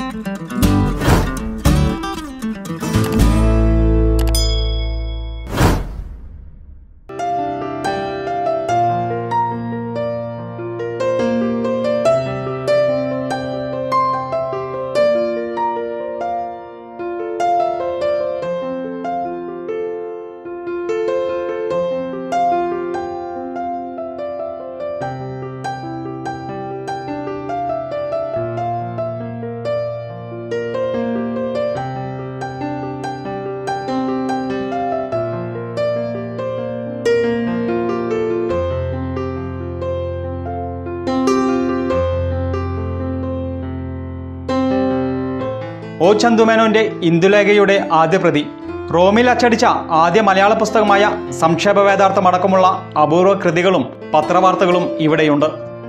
O ചന്തുമേനോന്റെ ഇന്ദുലേഖയുടെ ആദ്യ പ്രതി റോമിൽ അച്ചടിച്ച ആദ്യ മലയാള പുസ്തകമായ സംക്ഷേപ വേദാർത്ഥം അടക്കമുള്ള അപൂർവ കൃതികളും പത്രവാർത്തകളും ഇവിടെയുണ്ട്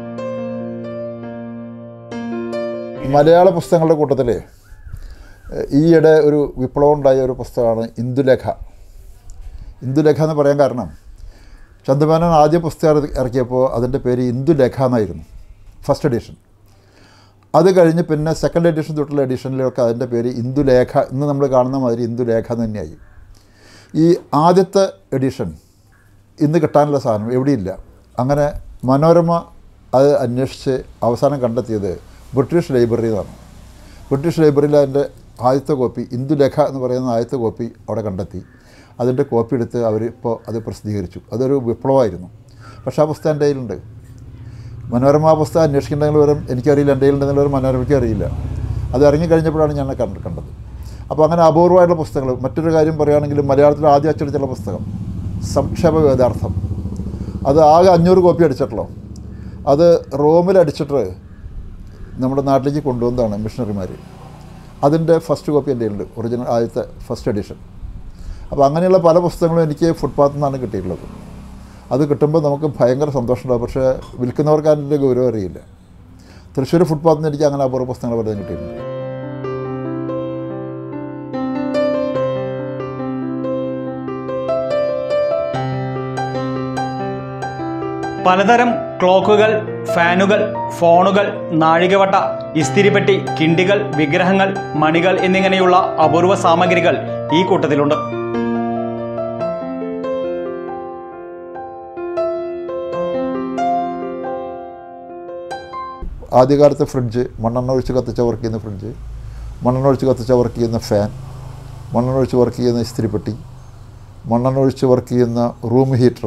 മലയാള പുസ്തകങ്ങളുടെ കൂട്ടത്തിൽ ഈയിടെ ഒരു വിപ്ലവം ഉണ്ടായ ഒരു പുസ്തകമാണ് ഇന്ദുലേഖ ഇന്ദുലേഖ എന്ന് പറയാൻ കാരണം ചന്ദ്രമേനോൻ ആദ്യ പുസ്തകം ഇറ- ഇറക്കിയപ്പോൾ അതിൻ്റെ പേര് ഇന്ദുലേഖ എന്നായിരുന്നു ഫസ്റ്റ് എഡിഷൻ അത് കഴിഞ്ഞ് പിന്നെ സെക്കൻഡ് എഡിഷൻ തൊട്ടുള്ള എഡിഷനിലൊക്കെ അതിൻ്റെ പേര് ഇന്ദുലേഖ ഇന്ന് നമ്മൾ കാണുന്ന മാതിരി ഇന്ദുലേഖ എന്ന് തന്നെയായി ഈ ആദ്യത്തെ എഡിഷൻ ഇന്ന് കിട്ടാനുള്ള സാധനം എവിടെയില്ല അങ്ങനെ മനോരമ അത് അന്വേഷിച്ച് അവസാനം കണ്ടെത്തിയത് ബ്രിട്ടീഷ് ലൈബ്രറി എന്നാണ് ബ്രിട്ടീഷ് ലൈബ്രറിയിൽ അതിൻ്റെ ആദ്യത്തെ കോപ്പി ഇന്ദുലേഖ എന്ന് പറയുന്ന ആദ്യത്തെ കോപ്പി അവിടെ കണ്ടെത്തി അതിൻ്റെ കോപ്പി എടുത്ത് അവർ ഇപ്പോൾ അത് പ്രസിദ്ധീകരിച്ചു അതൊരു വിപ്ലവമായിരുന്നു പക്ഷേ ആ പുസ്തകം എൻ്റെ കയ്യിലുണ്ട് മനോരമ ആ പുസ്തകം അന്വേഷിക്കേണ്ടെങ്കിൽ വരും എനിക്കറിയില്ല എൻ്റെ കയ്യിലുണ്ടെന്നുള്ള ഒരു മനോരമയ്ക്ക് അറിയില്ല അത് ഇറങ്ങിക്കഴിഞ്ഞപ്പോഴാണ് ഞാൻ കണ്ട് കണ്ടത് അപ്പോൾ അങ്ങനെ അപൂർവമായിട്ടുള്ള പുസ്തകങ്ങൾ മറ്റൊരു കാര്യം പറയുകയാണെങ്കിൽ മലയാളത്തിൽ ആദ്യം അച്ചടിച്ചുള്ള പുസ്തകം സംക്ഷേപ വേദാർത്ഥം അത് ആകെ അഞ്ഞൂറ് കോപ്പി അടിച്ചിട്ടുള്ളൂ അത് റോമിൽ അടിച്ചിട്ട് നമ്മുടെ നാട്ടിലേക്ക് കൊണ്ടുവന്നതാണ് മിഷണറിമാർ അതിൻ്റെ ഫസ്റ്റ് കോപ്പി എൻ്റെ ഉണ്ട് ഒറിജിനൽ ആദ്യത്തെ ഫസ്റ്റ് എഡിഷൻ അപ്പോൾ അങ്ങനെയുള്ള പല പുസ്തകങ്ങളും എനിക്ക് ഫുട്പാത്തിൽ നിന്നാണ് കിട്ടിയിട്ടുള്ളത് അത് കിട്ടുമ്പോൾ നമുക്ക് ഭയങ്കര സന്തോഷമുണ്ടാകും പക്ഷേ വിൽക്കുന്നവർക്ക് അതിൻ്റെ ഗൗരവം അറിയില്ല തൃശ്ശൂർ ഫുട്പാത്തിൽ നിന്ന് എനിക്ക് അങ്ങനെ അപൂർവ പുസ്തകങ്ങൾ പലതും കിട്ടിയിട്ടുണ്ട് പലതരം ക്ലോക്കുകൾ ഫാനുകൾ ഫോണുകൾ നാഴികവട്ട ഇസ്തിരിപ്പെട്ടി കിണ്ടികൾ വിഗ്രഹങ്ങൾ മണികൾ എന്നിങ്ങനെയുള്ള അപൂർവ സാമഗ്രികൾ ഈ കൂട്ടത്തിലുണ്ട് ആദ്യകാലത്തെ ഫ്രിഡ്ജ് മണ്ണെണ്ണ ഒഴിച്ച് കത്തിച്ച വർക്ക് ചെയ്യുന്ന ഫ്രിഡ്ജ് മണ്ണെണ്ണ ഒഴിച്ച് കത്തിച്ച വർക്ക് ചെയ്യുന്ന ഫാൻ മണ്ണെണ്ണ ഒഴിച്ച് വർക്ക് ചെയ്യുന്ന ഇസ്തിരിപ്പെട്ടി മണ്ണെണ്ണ ഒഴിച്ച് വർക്ക് ചെയ്യുന്ന റൂം ഹീറ്റർ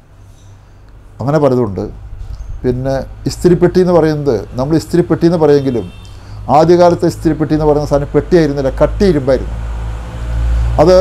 അങ്ങനെ പലതുണ്ട് പിന്നെ ഇസ്തിരിപ്പെട്ടി എന്ന് പറയുന്നത് നമ്മൾ ഇസ്തിരിപ്പെട്ടി എന്ന് പറയുമെങ്കിലും ആദ്യകാലത്തെ ഇസ്തിരിപ്പെട്ടി എന്ന് പറയുന്ന സാധനം പെട്ടിയായിരുന്നില്ല കട്ടി ഇരുമ്പായിരുന്നു അത്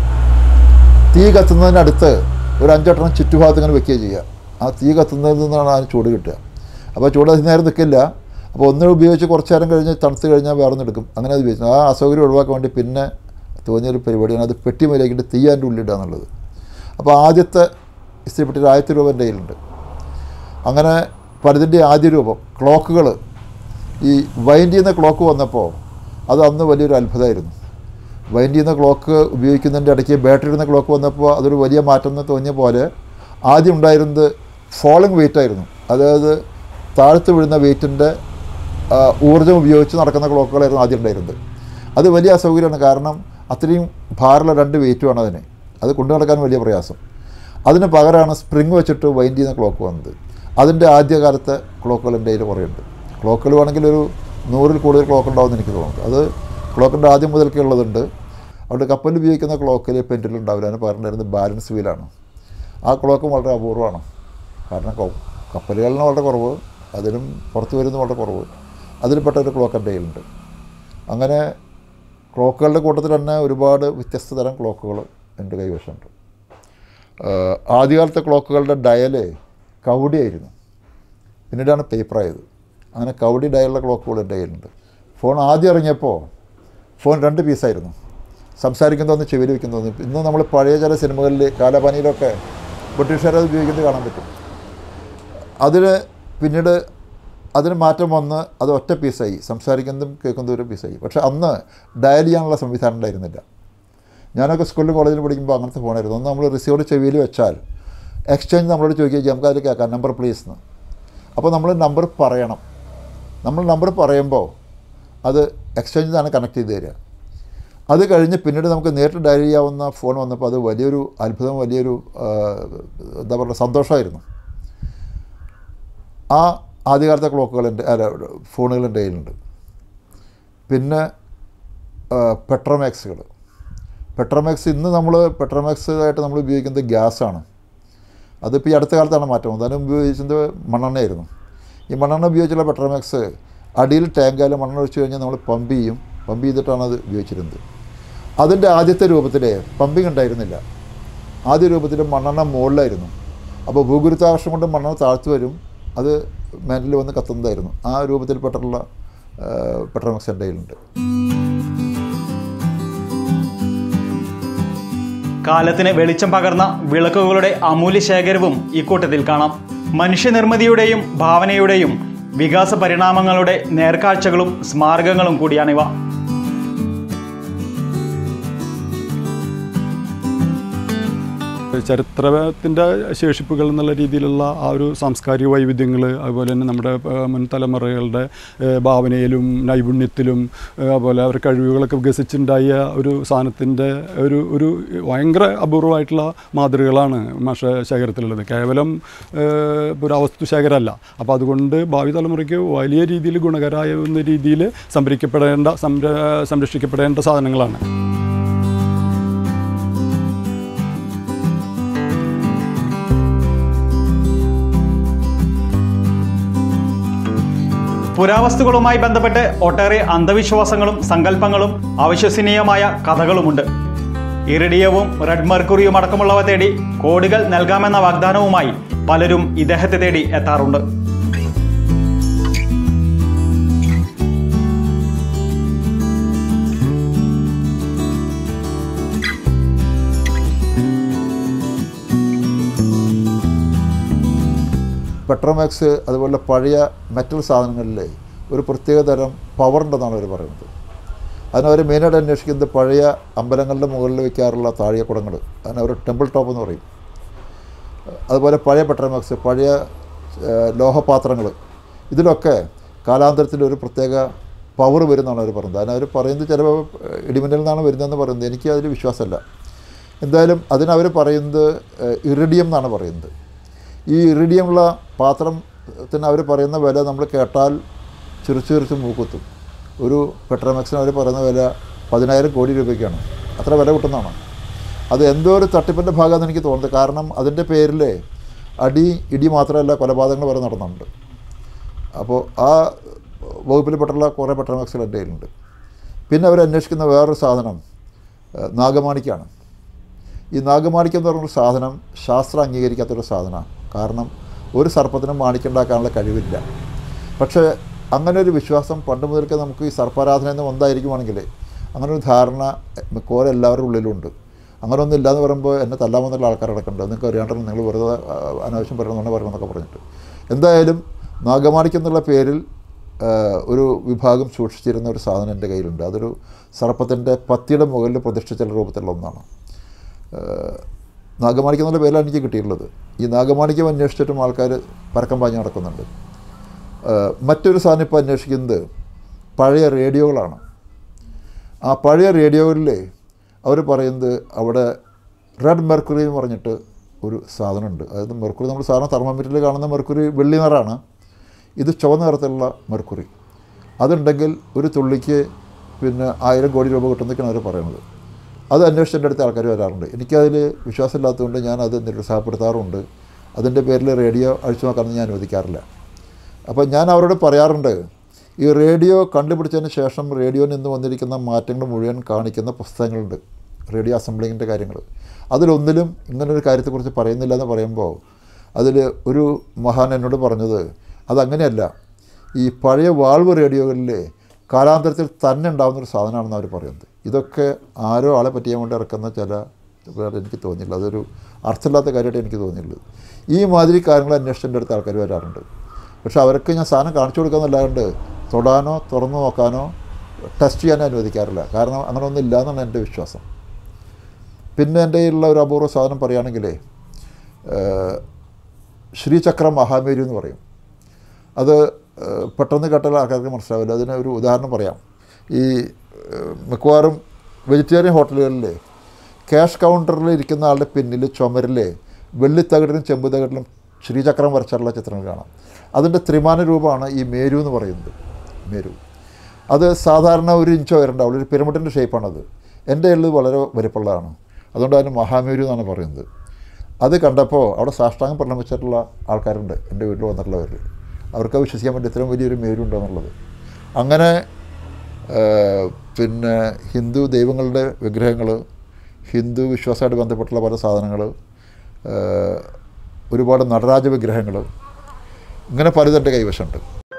തീ കത്തുന്നതിനടുത്ത് ഒരു അഞ്ചെട്ടെണ്ണം ചുറ്റുഭാഗത്ത് ഇങ്ങനെ വെക്കുകയും ചെയ്യുക ആ തീ കത്തുന്നതിൽ നിന്നാണ് അതിന് ചൂട് കിട്ടുക അപ്പോൾ ചൂട് അധികം നേരം നിൽക്കില്ല അപ്പോൾ ഒന്ന് ഉപയോഗിച്ച് കുറച്ച് നേരം കഴിഞ്ഞ് തണുത്ത് കഴിഞ്ഞാൽ വേറെ ഒന്ന് എടുക്കും അങ്ങനെ അത് ഉപയോഗിച്ചു ആ അസൗകര്യം ഒഴിവാക്കാൻ വേണ്ടി പിന്നെ തോന്നിയൊരു പരിപാടിയാണ് അത് പെട്ടി മേലേക്കിട്ട് തീ അതിൻ്റെ ഉള്ളിടുക എന്നുള്ളത് അപ്പോൾ ആദ്യത്തെ ഇസ്തിരിപ്പെട്ടി ആദ്യത്തെ രൂപം എൻ്റെ കയ്യിലുണ്ട് അങ്ങനെ പലതിൻ്റെ ആദ്യ രൂപം ക്ലോക്കുകൾ ഈ വൈൻഡ് ചെയ്യുന്ന ക്ലോക്ക് വന്നപ്പോൾ അത് അന്ന് വലിയൊരു അത്ഭുതമായിരുന്നു വൈൻഡ് ചെയ്യുന്ന ക്ലോക്ക് ഉപയോഗിക്കുന്നതിൻ്റെ ഇടയ്ക്ക് ബാറ്ററി ഇടുന്ന ക്ലോക്ക് വന്നപ്പോൾ അതൊരു വലിയ മാറ്റം എന്ന് തോന്നിയ പോലെ ആദ്യം ഉണ്ടായിരുന്നത് ഫോളിങ് വെയിറ്റ് ആയിരുന്നു അതായത് താഴ്ത്ത് വീഴുന്ന വെയിറ്റിൻ്റെ ഊർജ്ജം ഉപയോഗിച്ച് നടക്കുന്ന ക്ലോക്കുകളായിരുന്നു ആദ്യം ഉണ്ടായിരുന്നത് അത് വലിയ അസൗകര്യമാണ് കാരണം അത്രയും ഭാരമുള്ള രണ്ട് വെയിറ്റുമാണ് അതിന് അത് കൊണ്ടു നടക്കാൻ വലിയ പ്രയാസം അതിന് പകരമാണ് സ്പ്രിങ് വെച്ചിട്ട് വൈൻഡ് ചെയ്യുന്ന ക്ലോക്ക് വന്നത് അതിൻ്റെ ആദ്യകാലത്തെ ക്ലോക്കുകൾ എൻ്റെ കയ്യിൽ കുറേ ഉണ്ട് ക്ലോക്കുകൾ വേണമെങ്കിൽ ഒരു നൂറിൽ കൂടുതൽ ക്ലോക്ക് ഉണ്ടാവുമെന്ന് എനിക്ക് തോന്നുന്നു അത് ക്ലോക്കിൻ്റെ ആദ്യം മുതൽക്കേ ഉള്ളതുണ്ട് അവിടെ കപ്പലിൽ ഉപയോഗിക്കുന്ന ക്ലോക്കിൽ പെൻറ്റിൽ ഉണ്ടാവില്ല അതിന് പറഞ്ഞിരുന്നത് ബാലൻസ് വീലാണ് ആ ക്ലോക്കും വളരെ അപൂർവമാണ് കാരണം കൊ- കപ്പലുകളിന് വളരെ കുറവ് അതിലും പുറത്ത് വരുന്ന വളരെ കുറവ് അതിൽപ്പെട്ട ഒരു ക്ലോക്ക് എൻ്റെ കയ്യിലുണ്ട് അങ്ങനെ ക്ലോക്കുകളുടെ കൂട്ടത്തിൽ തന്നെ ഒരുപാട് വ്യത്യസ്ത തരം ക്ലോക്കുകൾ എൻ്റെ കൈവശമുണ്ട് ആഹ് ആദ്യകാലത്തെ ക്ലോക്കുകളുടെ ഡയല് കൗടിയായിരുന്നു പിന്നീടാണ് പേപ്പറായത് അങ്ങനെ കൗടി ഡയലുള്ള ക്ലോക്കുകൾ എൻ്റെ കയ്യിലുണ്ട് ഫോൺ ആദ്യം ഇറങ്ങിയപ്പോൾ ഫോൺ രണ്ട് പീസായിരുന്നു സംസാരിക്കുന്നതൊന്ന് ചെവിയിൽ വയ്ക്കുന്നതൊന്ന് ഇന്ന് നമ്മൾ പഴയ ചില സിനിമകളിൽ കാലപാനിയിലൊക്കെ ബ്രിട്ടീഷുകാരത് ഉപയോഗിക്കുന്നത് കാണാൻ പറ്റും അതിന് പിന്നീട് അതിന് മാറ്റം വന്ന് അത് ഒറ്റ പീസായി സംസാരിക്കുന്നതും കേൾക്കുന്നതും ഒരു പീസായി പക്ഷേ അന്ന് ഡയൽ ചെയ്യാനുള്ള സംവിധാനം ഉണ്ടായിരുന്നില്ല ഞാനൊക്കെ സ്കൂളിൽ കോളേജിൽ പഠിക്കുമ്പോൾ അങ്ങനത്തെ ഫോണായിരുന്നു ഒന്ന് നമ്മൾ റിസീവർ ചെവിയിൽ വെച്ചാൽ എക്സ്ചേഞ്ച് നമ്മളോട് ചോദിക്കുക നമുക്ക് അതിൽ കേൾക്കാം നമ്പർ പ്ലീസ് എന്ന് അപ്പോൾ നമ്മൾ നമ്പർ പറയണം നമ്മൾ നമ്പർ പറയുമ്പോൾ അത് എക്സ്ചേഞ്ചിൽ ആണ് കണക്ട് ചെയ്ത് തരിക അത് കഴിഞ്ഞ് പിന്നീട് നമുക്ക് നേരിട്ട് ഡയൽ ചെയ്യാവുന്ന ഫോൺ വന്നപ്പോൾ അത് വലിയൊരു അത്ഭുതം വലിയൊരു ആ, എന്താ പറയുക സന്തോഷമായിരുന്നു ആ ആദ്യകാലത്തെ ക്ലോക്കുകൾ എൻ്റെ അല്ല ഫോണുകൾ എൻ്റെ കയ്യിലുണ്ട് പിന്നെ പെട്രോമാക്സുകൾ പെട്രോമാക്സ് ഇന്ന് നമ്മൾ പെട്രോമാക്സ് ആയിട്ട് നമ്മൾ ഉപയോഗിക്കുന്നത് ഗ്യാസാണ് അതിപ്പോൾ ഈ അടുത്ത കാലത്താണ് മാറ്റം വന്നത് അതിന് ഉപയോഗിച്ചത് മണ്ണെണ്ണയായിരുന്നു ഈ മണ്ണെണ്ണ ഉപയോഗിച്ചുള്ള പെട്രോമാക്സ് അടിയിൽ ടാങ്കായാലും മണ്ണെണ്ണ ഒഴിച്ച് കഴിഞ്ഞാൽ നമ്മൾ പമ്പ് ചെയ്യും പമ്പ് ചെയ്തിട്ടാണ് അത് ഉപയോഗിച്ചിരുന്നത് അതിൻ്റെ ആദ്യത്തെ രൂപത്തിൽ പമ്പിങ് ഉണ്ടായിരുന്നില്ല ആദ്യ രൂപത്തിൽ മണ്ണെണ്ണ മുകളിലായിരുന്നു അപ്പോൾ ഭൂഗുരുത്വാകർഷണം കൊണ്ട് മണ്ണെണ്ണ താഴ്ത്തു വരും അത് മാൻഡിൽ വന്ന് കത്തുന്നതായിരുന്നു ആ രൂപത്തിൽപ്പെട്ടുള്ള പെട്രോമാക്സ് എൻ്റെ കയ്യിലുണ്ട് കാലത്തിന് വെളിച്ചം പകർന്ന വിളക്കുകളുടെ അമൂല്യ ശേഖരവും ഇക്കൂട്ടത്തിൽ കാണാം മനുഷ്യനിർമ്മിതിയുടെയും ഭാവനയുടെയും വികാസ പരിണാമങ്ങളുടെ നേർക്കാഴ്ചകളും സ്മാരകങ്ങളും കൂടിയാണിവ ചരിത്രത്തിൻ്റെ ശേഷിപ്പുകൾ എന്നുള്ള രീതിയിലുള്ള ആ ഒരു സാംസ്കാരിക വൈവിധ്യങ്ങൾ അതുപോലെ തന്നെ നമ്മുടെ ഏഹ്, മുൻ തലമുറകളുടെ ഏഹ്, ഭാവനയിലും നൈപുണ്യത്തിലും ഏഹ്, അതുപോലെ അവരുടെ കഴിവുകളൊക്കെ വികസിച്ചുണ്ടായ ഒരു സാധനത്തിൻ്റെ ഒരു ഒരു ഭയങ്കര അപൂർവമായിട്ടുള്ള മാതൃകകളാണ് മാഷ ശേഖരത്തിലുള്ളത് കേവലം ഏഹ്, പുരാവസ്തു ശേഖരമല്ല അപ്പോൾ അതുകൊണ്ട് ഭാവി തലമുറയ്ക്ക് വലിയ രീതിയിൽ ഗുണകരമാകുന്ന രീതിയിൽ സംരക്ഷിക്കപ്പെടേണ്ട സംര സംരക്ഷിക്കപ്പെടേണ്ട സാധനങ്ങളാണ് പുരാവസ്തുക്കളുമായി ബന്ധപ്പെട്ട് ഒട്ടേറെ അന്ധവിശ്വാസങ്ങളും സങ്കല്പങ്ങളും അവിശ്വസനീയമായ കഥകളുമുണ്ട് ഇറിഡിയവും റെഡ് മെർക്കുറിയും അടക്കമുള്ളവ തേടി കോടികൾ നൽകാമെന്ന വാഗ്ദാനവുമായി പലരും ഇദ്ദേഹത്തെ തേടി എത്താറുണ്ട് പെട്രോമാക്സ് അതുപോലെ പഴയ മെറ്റൽ സാധനങ്ങളിൽ ഒരു പ്രത്യേക തരം പവർ ഉണ്ടെന്നാണ് അവർ പറയുന്നത് അതിനവർ മെയിനായിട്ട് അന്വേഷിക്കുന്നത് പഴയ അമ്പലങ്ങളുടെ മുകളിൽ വയ്ക്കാറുള്ള താഴികക്കുടങ്ങൾ അതിനവർ ടെമ്പിൾ ടോപ്പ് എന്ന് പറയും അതുപോലെ പഴയ പെട്രോമാക്സ് പഴയ ഏഹ്, ലോഹപാത്രങ്ങൾ ഇതിലൊക്കെ കാലാന്തരത്തിൽ ഒരു പ്രത്യേക പവർ വരുന്നതാണ് അവർ പറയുന്നത് അതിനവർ പറയുന്നത് ചിലപ്പോൾ ഇടിമിന്നൽ നിന്നാണ് വരുന്നതെന്ന് പറയുന്നത് എനിക്ക് അതിൽ വിശ്വാസമല്ല എന്തായാലും അതിനവർ പറയുന്നത് ഇറിഡിയം എന്നാണ് പറയുന്നത് ഈ ഇറിഡിയമുള്ള പാത്രത്തിന് അവർ പറയുന്ന വില നമ്മൾ കേട്ടാൽ ചിറിച്ച് ചിറിച്ച് മൂക്കുത്തും ഒരു പെട്രോമാക്സിന് അവർ പറയുന്ന വില പതിനായിരം കോടി രൂപയ്ക്കാണ് അത്ര വില കിട്ടുന്നതാണ് അത് എന്തോ ഒരു തട്ടിപ്പിൻ്റെ ഭാഗമാണെന്ന് എനിക്ക് തോന്നുന്നത് കാരണം അതിൻ്റെ പേരിൽ അടി ഇടി മാത്രമല്ല കൊലപാതകങ്ങൾ വരെ നടന്നുണ്ട് അപ്പോൾ ആ വകുപ്പിൽപ്പെട്ടുള്ള കുറേ പെട്രോമാക്സുകൾ എൻ്റെ കയ്യിലുണ്ട് പിന്നെ അവർ അന്വേഷിക്കുന്ന വേറൊരു സാധനം ഏഹ്, നാഗമാണിക്കാണ് ഈ നാഗമാണിക്യം എന്ന് പറയുന്ന സാധനം ശാസ്ത്രം അംഗീകരിക്കാത്തൊരു സാധനമാണ് കാരണം ഒരു സർപ്പത്തിനും മാണിക്കുണ്ടാക്കാനുള്ള കഴിവില്ല പക്ഷേ അങ്ങനെ ഒരു വിശ്വാസം പണ്ട് മുതൽക്കേ നമുക്ക് ഈ സർപ്പാരാധന എന്ന് വന്നായിരിക്കുവാണെങ്കിൽ അങ്ങനെ ഒരു ധാരണ മിക്കവാറും എല്ലാവരുടെ ഉള്ളിലുണ്ട് അങ്ങനെ ഒന്നും ഇല്ലാന്ന് പറയുമ്പോൾ എന്നെ തല്ലാമെന്നുള്ള ആൾക്കാരടക്കമുണ്ട് നിങ്ങൾക്ക് അറിയാണ്ടല്ലോ നിങ്ങൾ വെറുതെ ആ, അനാവശ്യം പറയണമെന്ന് പറയണമെന്നൊക്കെ പറഞ്ഞിട്ട് എന്തായാലും നാഗമാണിക്യം എന്നുള്ള പേരിൽ ആ, ഒരു വിഭാഗം സൂക്ഷിച്ചിരുന്ന ഒരു സാധനം എൻ്റെ കയ്യിലുണ്ട് അതൊരു സർപ്പത്തിൻ്റെ പത്തിയുടെ മുകളിൽ പ്രതിഷ്ഠിച്ച രൂപത്തിലുള്ള ഒന്നാണ് ഏഹ് നാഗമാണിക്യം എന്നുള്ള പേരിലാണ് എനിക്ക് കിട്ടിയിട്ടുള്ളത് ഈ നാഗമാണിക്യം അന്വേഷിച്ചിട്ടും ആൾക്കാർ പരക്കം പാഞ്ഞ് നടക്കുന്നുണ്ട് ഏഹ് മറ്റൊരു സാധനം ഇപ്പോൾ അന്വേഷിക്കുന്നത് പഴയ റേഡിയോകളാണ് ആ പഴയ റേഡിയോകളിൽ അവർ പറയുന്നത് അവിടെ റെഡ് മെർക്കുറി എന്ന് പറഞ്ഞിട്ട് ഒരു സാധനമുണ്ട് അതായത് മെർക്കുറി നമ്മൾ സാധാരണ തെർമോമീറ്ററിൽ കാണുന്ന മെർക്കുറി വെള്ളി നിറാണ് ഇത് ചുവന്ന നിറത്തിലുള്ള മെർക്കുറി അതുണ്ടെങ്കിൽ ഒരു തുള്ളിക്ക് പിന്നെ ആയിരം കോടി രൂപ കിട്ടുന്നൊക്കെയാണ് അവർ പറയുന്നത് അത് അന്വേഷിച്ചെൻ്റെ അടുത്ത് ആൾക്കാർ വരാറുണ്ട് എനിക്കതിൽ വിശ്വാസമില്ലാത്തതുകൊണ്ട് ഞാൻ അത് നിരുത്സാഹപ്പെടുത്താറുണ്ട് അതിൻ്റെ പേരിൽ റേഡിയോ അഴിച്ചു നോക്കാനൊന്നും ഞാൻ അനുവദിക്കാറില്ല അപ്പോൾ ഞാൻ അവരോട് പറയാറുണ്ട് ഈ റേഡിയോ കണ്ടുപിടിച്ചതിന് ശേഷം റേഡിയോയിൽ നിന്ന് വന്നിരിക്കുന്ന മാറ്റങ്ങൾ മുഴുവൻ കാണിക്കുന്ന പുസ്തകങ്ങളുണ്ട് റേഡിയോ അസംബ്ലിങ്ങിൻ്റെ കാര്യങ്ങൾ അതിലൊന്നിലും ഇങ്ങനൊരു കാര്യത്തെക്കുറിച്ച് പറയുന്നില്ല എന്ന് പറയുമ്പോൾ അതിൽ ഒരു മഹാൻ എന്നോട് പറഞ്ഞത് അതങ്ങനെയല്ല ഈ പഴയ വാൾവ് റേഡിയോകളിൽ കാലാന്തരത്തിൽ തന്നെ ഉണ്ടാകുന്നൊരു സാധനമാണെന്ന് അവർ പറയുന്നത് ഇതൊക്കെ ആരോ ആളെ പറ്റിയാൻ വേണ്ടി ഇറക്കുന്ന ചില വേറെ എനിക്ക് തോന്നിയില്ല അതൊരു അർത്ഥമില്ലാത്ത കാര്യമായിട്ട് എനിക്ക് തോന്നിയുള്ളത് ഈ മാതിരി കാര്യങ്ങൾ അന്വേഷിച്ചതിൻ്റെ അടുത്ത് ആൾക്കാർ വരാറുണ്ട് പക്ഷെ അവർക്ക് ഞാൻ സാധനം കാണിച്ചു കൊടുക്കാന്നല്ലാണ്ട് തൊടാനോ തുറന്നു നോക്കാനോ ടെസ്റ്റ് ചെയ്യാനോ അനുവദിക്കാറില്ല കാരണം അങ്ങനെ ഒന്നും ഇല്ല എന്നാണ് എൻ്റെ വിശ്വാസം പിന്നെ എൻ്റെ കയ്യിലുള്ള ഒരു അപൂർവ സാധനം പറയുകയാണെങ്കിൽ ശ്രീചക്ര മഹാമേരി എന്ന് പറയും അത് ഏഹ്, പെട്ടെന്ന് കേട്ടാൽ ആൾക്കാർക്ക് മനസ്സിലാവില്ല അതിന് ഒരു ഉദാഹരണം പറയാം ഈ ഏഹ്, മിക്കവാറും വെജിറ്റേറിയൻ ഹോട്ടലുകളിൽ ക്യാഷ് കൗണ്ടറിൽ ഇരിക്കുന്ന ആളുടെ പിന്നിൽ ചുമരിൽ വെള്ളിത്തകിടിലും ചെമ്പ് തകിടിലും ശ്രീചക്രം വരച്ചിട്ടുള്ള ചിത്രങ്ങൾ കാണാം അതിൻ്റെ ത്രിമാന രൂപമാണ് ഈ മേരു എന്ന് പറയുന്നത് മേരു അത് സാധാരണ ഒരു ഇഞ്ചോ വരണ്ടാവുള്ളൂ ഒരു പിരമിഡിൻ്റെ ഷേപ്പാണത് എൻ്റെ എള്ള് വളരെ വലിപ്പമുള്ളതാണ് അതുകൊണ്ട് അതിന് മഹാമേരു എന്നാണ് പറയുന്നത് അത് കണ്ടപ്പോൾ അവിടെ സാഷ്ടാംഗം പ്രണമിച്ചിട്ടുള്ള ആൾക്കാരുണ്ട് എൻ്റെ വീട്ടിൽ വന്നിട്ടുള്ളവർ അവർക്ക് അത് വിശ്വസിക്കാൻ വേണ്ടി ഇത്രയും വലിയൊരു മേരു ഉണ്ടെന്നുള്ളത് അങ്ങനെ ആ, പിന്നെ ഹിന്ദു ദൈവങ്ങളുടെ വിഗ്രഹങ്ങൾ ഹിന്ദു വിശ്വാസമായിട്ട് ബന്ധപ്പെട്ടുള്ള പല സാധനങ്ങൾ ഒരുപാട് നടരാജ വിഗ്രഹങ്ങൾ ഇങ്ങനെ പലതും എൻ്റെ കൈവശമുണ്ട്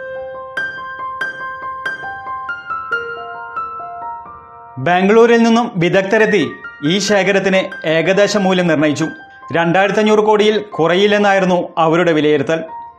ബാംഗ്ലൂരിൽ നിന്നും വിദഗ്ധരെത്തി ഈ ശേഖരത്തിന് ഏകദേശ മൂല്യം നിർണയിച്ചു രണ്ടായിരത്തി അഞ്ഞൂറ് കോടിയിൽ കുറയില്ലെന്നായിരുന്നു അവരുടെ വിലയിരുത്തൽ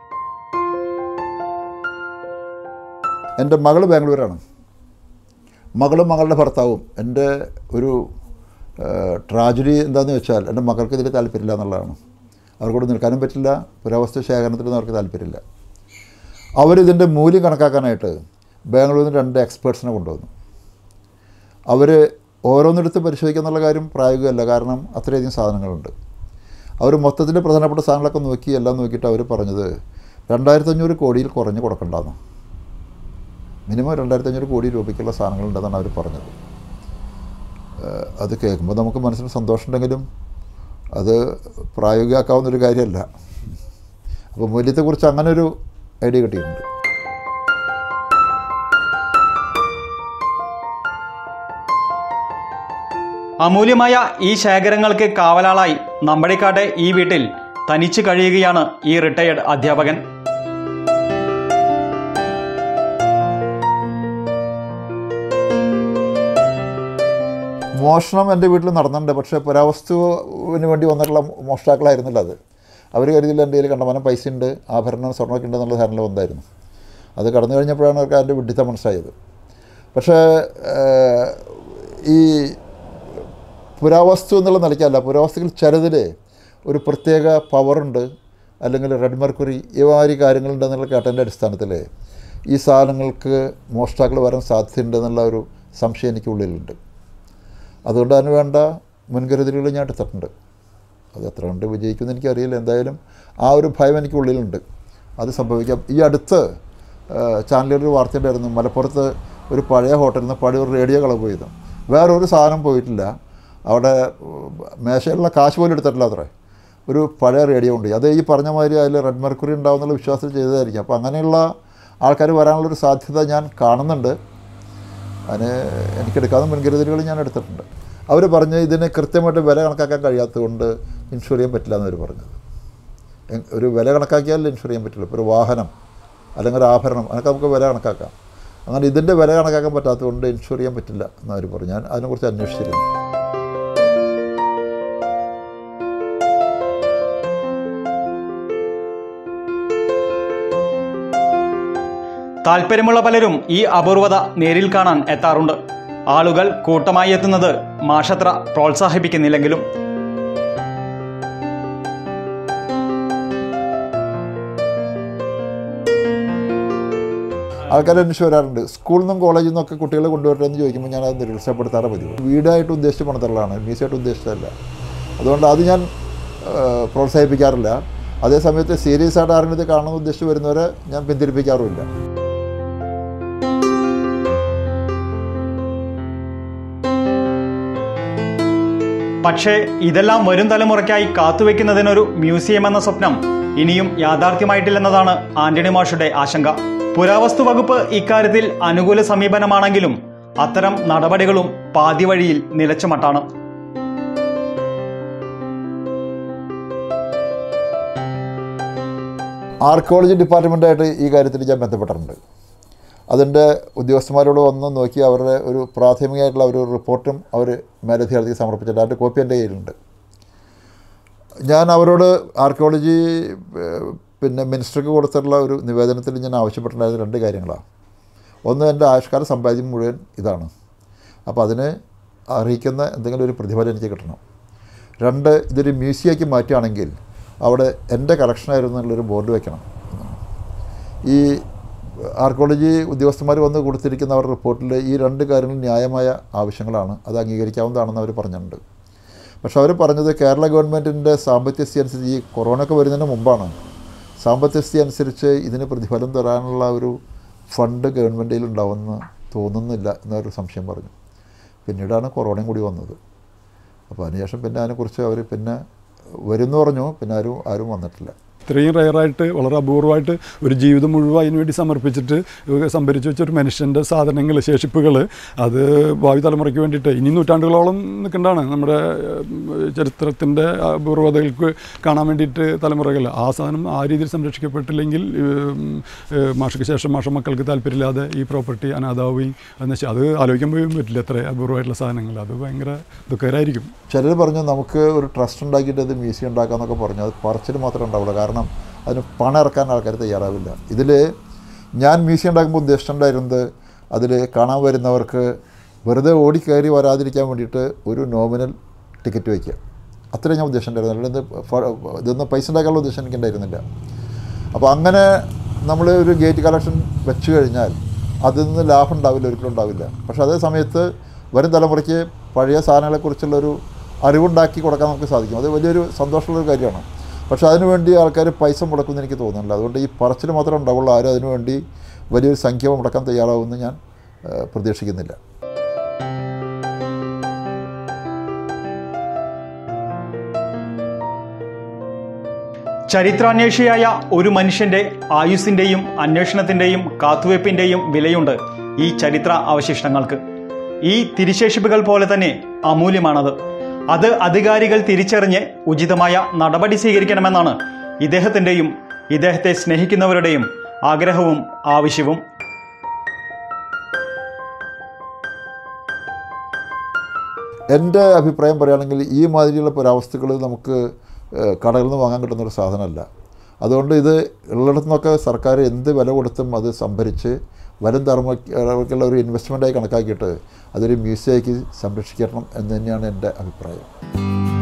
എൻ്റെ മകൾ ബാംഗ്ലൂരാണ് മകളും മകളുടെ ഭർത്താവും എൻ്റെ ഒരു ട്രാജഡി എന്താണെന്ന് വെച്ചാൽ എൻ്റെ മക്കൾക്ക് ഇതിൽ താല്പര്യമില്ല എന്നുള്ളതാണ് അവർക്കൂടെ നിൽക്കാനും പറ്റില്ല പുരാവസ്തു ശേഖരണത്തിലൊന്നും അവർക്ക് താല്പര്യമില്ല അവരിതിൻ്റെ മൂല്യം കണക്കാക്കാനായിട്ട് ബാംഗ്ലൂരിൽ നിന്ന് രണ്ട് എക്സ്പേർട്സിനെ കൊണ്ടുവന്നു അവർ ഓരോന്നിടത്ത് പരിശോധിക്കുക എന്നുള്ള കാര്യം പ്രായോഗികമല്ല കാരണം അത്രയധികം സാധനങ്ങളുണ്ട് അവർ മൊത്തത്തിൽ പ്രധാനപ്പെട്ട സാധനങ്ങളൊക്കെ നോക്കി എല്ലാം നോക്കിയിട്ട് അവർ പറഞ്ഞത് രണ്ടായിരത്തഞ്ഞൂറ് കോടിയിൽ കുറഞ്ഞ് കൊടുക്കണ്ടെന്ന് മിനിമം രണ്ടായിരത്തി അഞ്ഞൂറ് കോടി രൂപയ്ക്കുള്ള സാധനങ്ങളുണ്ടെന്നാണ് അവർ പറഞ്ഞത് ഏഹ് അത് കേൾക്കുമ്പോൾ നമുക്ക് മനസ്സിന് സന്തോഷമുണ്ടെങ്കിലും അത് പ്രായോഗികമാക്കാവുന്ന ഒരു കാര്യമല്ല അപ്പോൾ മൂല്യത്തെക്കുറിച്ച് അങ്ങനെ ഒരു ഐഡിയ കിട്ടിയിട്ടുണ്ട് അമൂല്യമായ ഈ ശേഖരങ്ങൾക്ക് കാവലാളായി നമ്പടിക്കാട്ടെ ഈ വീട്ടിൽ തനിച്ചു കഴിയുകയാണ് ഈ റിട്ടയേർഡ് അധ്യാപകൻ മോഷണം എൻ്റെ വീട്ടിൽ നടന്നിട്ടുണ്ട് പക്ഷേ പുരാവസ്തുവിന് വേണ്ടി വന്നിട്ടുള്ള മോഷ്ടാക്കളായിരുന്നില്ല അത് അവർ കരുതിയില്ല എൻ്റെ കയ്യിൽ കണ്ടമാനം പൈസ ഉണ്ട് ആഭരണം സ്വർണ്ണമൊക്കെ ഉണ്ടെന്നുള്ള ധാരണ വന്നായിരുന്നു അത് കടന്നു കഴിഞ്ഞപ്പോഴാണ് അവർക്ക് അതിൻ്റെ വിഡിത്തം മനസ്സിലായത് പക്ഷേ ഏഹ്, ഈ പുരാവസ്തു എന്നുള്ള നിലയ്ക്കല്ല പുരാവസ്തുക്കൾ ചിലതിൽ ഒരു പ്രത്യേക പവറുണ്ട് അല്ലെങ്കിൽ റെഡ് മെർക്കുറി ഇവാരി കാര്യങ്ങളുണ്ടെന്നുള്ള കേട്ടതിൻ്റെ അടിസ്ഥാനത്തിൽ ഈ സാധനങ്ങൾക്ക് മോഷ്ടാക്കൾ വരാൻ സാധ്യതയുണ്ട് എന്നുള്ള ഒരു സംശയം എനിക്കുള്ളിലുണ്ട് അതുകൊണ്ട് അതിന് വേണ്ട മുൻകരുതലുകൾ ഞാൻ എടുത്തിട്ടുണ്ട് അത് എത്ര കണ്ട് വിജയിക്കുമെന്ന് എനിക്കറിയില്ല എന്തായാലും ആ ഒരു ഭയം എനിക്കുള്ളിലുണ്ട് അത് സംഭവിക്കാം ഈ അടുത്ത് ചാനലിലൊരു വാർത്തയുണ്ടായിരുന്നു മലപ്പുറത്ത് ഒരു പഴയ ഹോട്ടലിൽ നിന്ന് പഴയ ഒരു റേഡിയോ കളവ് പോയത് വേറൊരു സാധനം പോയിട്ടില്ല അവിടെ ഉം, മേശയിലുള്ള കാശ് പോലും എടുത്തിട്ടില്ല അത്രേ ഒരു പഴയ റേഡിയോ ഉണ്ട് അത് ഈ പറഞ്ഞ മാതിരി അതിൽ റെഡ് മെർക്കുറി ഉണ്ടാവുന്നുള്ള വിശ്വാസത്തിൽ ചെയ്തതായിരിക്കും അപ്പോൾ അങ്ങനെയുള്ള ആൾക്കാർ വരാനുള്ളൊരു സാധ്യത ഞാൻ കാണുന്നുണ്ട് അതിന് എനിക്കെടുക്കാവുന്ന മുൻകരുതലുകൾ ഞാൻ എടുത്തിട്ടുണ്ട് അവർ പറഞ്ഞ് ഇതിന് കൃത്യമായിട്ട് വില കണക്കാക്കാൻ കഴിയാത്തതുകൊണ്ട് ഇൻഷുർ ചെയ്യാൻ പറ്റില്ല എന്നവർ പറഞ്ഞത് എ- ഒരു വില കണക്കാക്കിയാൽ ഇൻഷുർ ചെയ്യാൻ പറ്റില്ല ഇപ്പോൾ ഒരു വാഹനം അല്ലെങ്കിൽ ഒരു ആഭരണം അതൊക്കെ നമുക്ക് വില കണക്കാക്കാം അങ്ങനെ ഇതിൻ്റെ വില കണക്കാക്കാൻ പറ്റാത്തതുകൊണ്ട് ഇൻഷുർ ചെയ്യാൻ പറ്റില്ല എന്നവർ പറഞ്ഞു ഞാൻ അതിനെക്കുറിച്ച് അന്വേഷിച്ചിരുന്നു താല്പര്യമുള്ള പലരും ഈ അപൂർവത നേരിൽ കാണാൻ എത്താറുണ്ട് ആളുകൾ കൂട്ടമായി എത്തുന്നത് മാഷത്ര പ്രോത്സാഹിപ്പിക്കുന്നില്ലെങ്കിലും ആൾക്കാർ അന്വേഷിച്ച് വരാറുണ്ട് സ്കൂളിൽ നിന്നും കോളേജിൽ നിന്നൊക്കെ കുട്ടികളെ കൊണ്ടുവരട്ടെ എന്ന് ചോദിക്കുമ്പോൾ ഞാൻ അത് നിരുത്സാഹപ്പെടുത്താറേ പതിവ് വീടായിട്ട് ഉദ്ദേശിച്ച് പണിതള്ളതാണ് മ്യൂസിയമായിട്ട് ഉദ്ദേശിച്ചതല്ല അതുകൊണ്ട് അത് ഞാൻ ആ, പ്രോത്സാഹിപ്പിക്കാറില്ല അതേസമയത്ത് സീരിയസ് ആയിട്ട് ആരെങ്കിലും ഇത് കാണണമെന്ന് ഉദ്ദേശിച്ച് വരുന്നവരെ ഞാൻ പിന്തിരിപ്പിക്കാറുമില്ല പക്ഷേ ഇതെല്ലാം വരും തലമുറയ്ക്കായി കാത്തുവെക്കുന്നതിനൊരു മ്യൂസിയം എന്ന സ്വപ്നം ഇനിയും യാഥാർത്ഥ്യമായിട്ടില്ലെന്നതാണ് ആന്റണി മാഷുടെ ആശങ്ക പുരാവസ്തു വകുപ്പ് ഇക്കാര്യത്തിൽ അനുകൂല സമീപനമാണെങ്കിലും അത്തരം നടപടികളും പാതിവഴിയിൽ നിലച്ചുമട്ടാണ് ആർക്കോളജി ഡിപ്പാർട്ട്മെൻറ്റായിട്ട് ഈ കാര്യത്തിൽ ഞാൻ ബന്ധപ്പെട്ടിട്ടുണ്ട് അതിൻ്റെ ഉദ്യോഗസ്ഥന്മാരോട് വന്ന് നോക്കി അവരുടെ ഒരു പ്രാഥമികമായിട്ടുള്ള ഒരു റിപ്പോർട്ടും അവർ മേലധികാരിക്ക് സമർപ്പിച്ചിട്ടുണ്ട് അതിൻ്റെ കോപ്പി എൻ്റെ കയ്യിലുണ്ട് ഞാൻ അവരോട് ആർക്കോളജി ഏഹ്, പിന്നെ മിനിസ്റ്റർക്ക് കൊടുത്തിട്ടുള്ള ഒരു നിവേദനത്തിൽ ഞാൻ ആവശ്യപ്പെട്ടിട്ടുണ്ടായിരുന്ന രണ്ട് കാര്യങ്ങളാണ് ഒന്ന് എൻ്റെ ആവിഷ്കാര സമ്പാദ്യം മുഴുവൻ ഇതാണ് അപ്പോൾ അതിന് അറിയിക്കുന്ന എന്തെങ്കിലും ഒരു പ്രതിഫലം എനിക്ക് കിട്ടണം രണ്ട് ഇതൊരു മ്യൂസിയമാക്കി മാറ്റുകയാണെങ്കിൽ അവിടെ എൻ്റെ കളക്ഷനായിരുന്നു എന്നുള്ളൊരു ബോർഡ് വെക്കണം ഈ ആർക്കോളജി ഉദ്യോഗസ്ഥന്മാർ വന്ന് കൊടുത്തിരിക്കുന്ന അവരുടെ റിപ്പോർട്ടിൽ ഈ രണ്ട് കാര്യങ്ങളും ന്യായമായ ആവശ്യങ്ങളാണ് അത് അംഗീകരിക്കാവുന്നതാണെന്ന് അവർ പറഞ്ഞിട്ടുണ്ട് പക്ഷെ അവർ പറഞ്ഞത് കേരള ഗവൺമെൻറ്റിൻ്റെ സാമ്പത്തിക സ്ഥിതി അനുസരിച്ച് ഈ കൊറോണ ഒക്കെ വരുന്നതിന് മുമ്പാണ് സാമ്പത്തിക സ്ഥിതി അനുസരിച്ച് ഇതിന് പ്രതിഫലം തരാനുള്ള ഒരു ഫണ്ട് ഗവൺമെൻറ്റിൽ ഉണ്ടാവുമെന്ന് തോന്നുന്നില്ല എന്നൊരു സംശയം പറഞ്ഞു പിന്നീടാണ് കൊറോണയും കൂടി വന്നത് അപ്പോൾ അതിനുശേഷം പിന്നെ അതിനെക്കുറിച്ച് അവർ പിന്നെ വരുമെന്ന് പറഞ്ഞു പിന്നെ ആരും ആരും വന്നിട്ടില്ല ഇത്രയും റയറായിട്ട് വളരെ അപൂർവമായിട്ട് ഒരു ജീവിതം മുഴുവൻ അതിന് വേണ്ടി സമർപ്പിച്ചിട്ട് സംഭരിച്ചു വെച്ച ഒരു മനുഷ്യൻ്റെ സാധനങ്ങൾ ശേഷിപ്പുകൾ അത് ഭാവി തലമുറയ്ക്ക് വേണ്ടിയിട്ട് ഇനി നൂറ്റാണ്ടുകളോളം നിൽക്കേണ്ടതാണ് നമ്മുടെ ചരിത്രത്തിൻ്റെ അപൂർവതകൾക്ക് കാണാൻ വേണ്ടിയിട്ട് തലമുറകൾ ആ സാധനം ആ രീതിയിൽ സംരക്ഷിക്കപ്പെട്ടില്ലെങ്കിൽ ഉം, ഏഹ്, മാഷയ്ക്ക് ശേഷം മാഷ മക്കൾക്ക് താല്പര്യമില്ലാതെ ഈ പ്രോപ്പർട്ടി അനാഥാവുകയും എന്ന് വെച്ചാൽ അത് ആലോചിക്കാൻ പോലും പറ്റില്ല എത്ര അപൂർവമായിട്ടുള്ള സാധനങ്ങൾ അത് ഭയങ്കര ദുഃഖകരമായിരിക്കും ചിലർ പറഞ്ഞു നമുക്ക് ഒരു ട്രസ്റ്റ് ഉണ്ടാക്കിയിട്ട് ഇത് മ്യൂസിയം ഉണ്ടാക്കാമെന്നൊക്കെ പറഞ്ഞു അത് പറച്ചിൽ മാത്രമേ ഉണ്ടാവുള്ളൂ കാരണം അതിന് പണം ഇറക്കാൻ ആൾക്കാർ തയ്യാറാവില്ല ഇതിൽ ഞാൻ മ്യൂസിയം ഉണ്ടാക്കുമ്പോൾ ഉദ്ദേശിച്ചിട്ടുണ്ടായിരുന്നത് അതിൽ കാണാൻ വരുന്നവർക്ക് വെറുതെ ഓടിക്കയറി വരാതിരിക്കാൻ വേണ്ടിയിട്ട് ഒരു നോമിനൽ ടിക്കറ്റ് വയ്ക്കുക അത്രയും ഞാൻ ഉദ്ദേശിച്ചിട്ടുണ്ടായിരുന്നു അല്ലാണ്ട് ഇത് ഫ- ഇതൊന്നും പൈസ ഉണ്ടാക്കാനുള്ള ഉദ്ദേശം എനിക്കുണ്ടായിരുന്നില്ല അപ്പോൾ അങ്ങനെ നമ്മൾ ഒരു ഗേറ്റ് കളക്ഷൻ വെച്ച് കഴിഞ്ഞാൽ അതിൽ നിന്ന് ലാഭം ഉണ്ടാവില്ല ഒരിക്കലും ഉണ്ടാവില്ല പക്ഷേ അതേ സമയത്ത് വരും തലമുറയ്ക്ക് പഴയ സാധനങ്ങളെക്കുറിച്ചുള്ളൊരു അറിവുണ്ടാക്കി കൊടുക്കാൻ നമുക്ക് സാധിക്കും അത് വലിയൊരു സന്തോഷമുള്ളൊരു കാര്യമാണ് പക്ഷേ അതിനുവേണ്ടി ആൾക്കാർ പൈസ മുടക്കുമെന്ന് എനിക്ക് തോന്നുന്നില്ല അതുകൊണ്ട് ഈ പറച്ചിൽ മാത്രമേ ഉണ്ടാവുള്ളൂ ആരും അതിനുവേണ്ടി വലിയൊരു സംഖ്യ മുടക്കാൻ തയ്യാറാവുമെന്ന് ഞാൻ ഏഹ്, പ്രതീക്ഷിക്കുന്നില്ല ചരിത്രാന്വേഷിയായ ഒരു മനുഷ്യന്റെ ആയുസ്സിന്റെയും അന്വേഷണത്തിന്റെയും കാത്തുവയ്പ്പിന്റെയും വിലയുണ്ട് ഈ ചരിത്ര അവശിഷ്ടങ്ങൾക്ക് ഈ തിരിശേഷിപ്പുകൾ പോലെ തന്നെ അമൂല്യമാണത് അത് അധികാരികൾ തിരിച്ചറിഞ്ഞ് ഉചിതമായ നടപടി സ്വീകരിക്കണമെന്നാണ് ഇദ്ദേഹത്തിന്റെയും ഇദ്ദേഹത്തെ സ്നേഹിക്കുന്നവരുടെയും ആഗ്രഹവും ആവശ്യവും എൻ്റെ അഭിപ്രായം പറയുകയാണെങ്കിൽ ഈ മാതിരിയുള്ള പുരാവസ്തുക്കൾ നമുക്ക് ഏഹ്, കടകളിൽ നിന്ന് വാങ്ങാൻ കിട്ടുന്ന ഒരു സാധനമല്ല അതുകൊണ്ട് ഇത് ഉള്ളിടത്തു നിന്നൊക്കെ സർക്കാർ എന്ത് വില കൊടുത്തും അത് സംഭരിച്ച് വരും തലമുറയ്ക്കുള്ള ഒരു ഇൻവെസ്റ്റ്മെൻറ്റായി കണക്കാക്കിയിട്ട് അതൊരു മ്യൂസിയമാക്കി സംരക്ഷിക്കണം എന്ന് തന്നെയാണ് എൻ്റെ അഭിപ്രായം